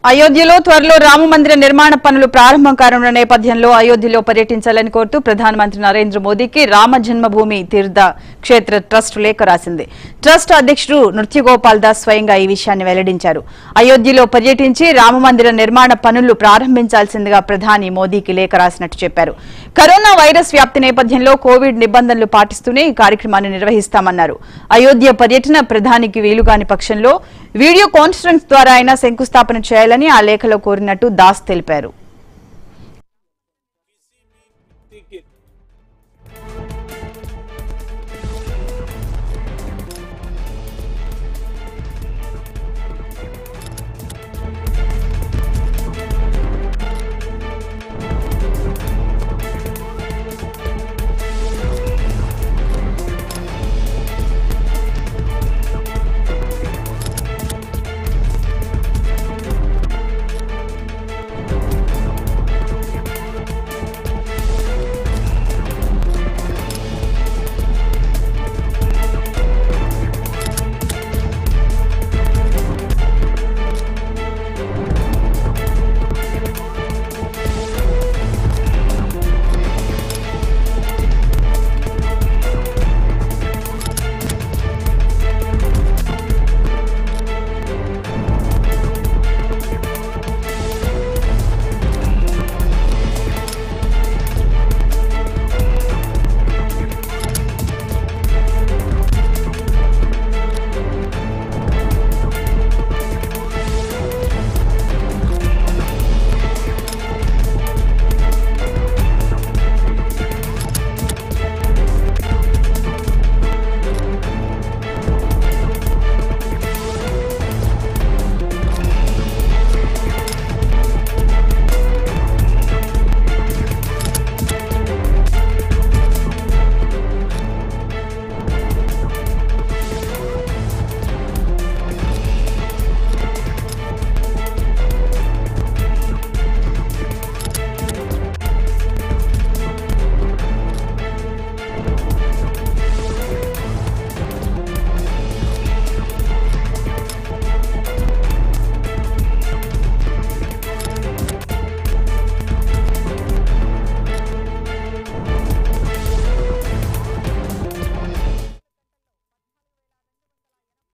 అయోధ్యలో త్వరలో రామ మందిర నిర్మాణ పనులు ప్రారంభం కానున్న నేపథ్యంలో అయోధ్యలో పర్యటించాలని కోరుతూ ప్రధానమంత్రి నరేంద్ర మోదీకి రామ జన్మభూమి తీర్థ క్షేత్ర ట్రస్ట్ లేఖ రాసింది ట్రస్ట్ అధ్యక్షుడు నృత్యగోపాల్ దాస్ స్వయంగా ఈ విషయాన్ని వెల్లడించారు అయోధ్యలో పర్యటించి రామ మందిర నిర్మాణ పనులు ప్రారంభించాల్సిందిగా ప్రధాని మోదీకి లేఖ రాసినట్టు చెప్పారు కరోనా వైరస్ వ్యాప్తి నేపథ్యంలో కోవిడ్ నిబంధనలు పాటిస్తూనే ఈ కార్యక్రమాన్ని నిర్వహిస్తామన్నారు అయోధ్య పర్యటన ప్రధానికి వీలుగాని పక్షంలో వీడియో కాన్ఫరెన్స్ ద్వారా అయినా శంకుస్థాపన చేయాలని ఆ లేఖలో కోరినట్టు దాస్ తెలిపారు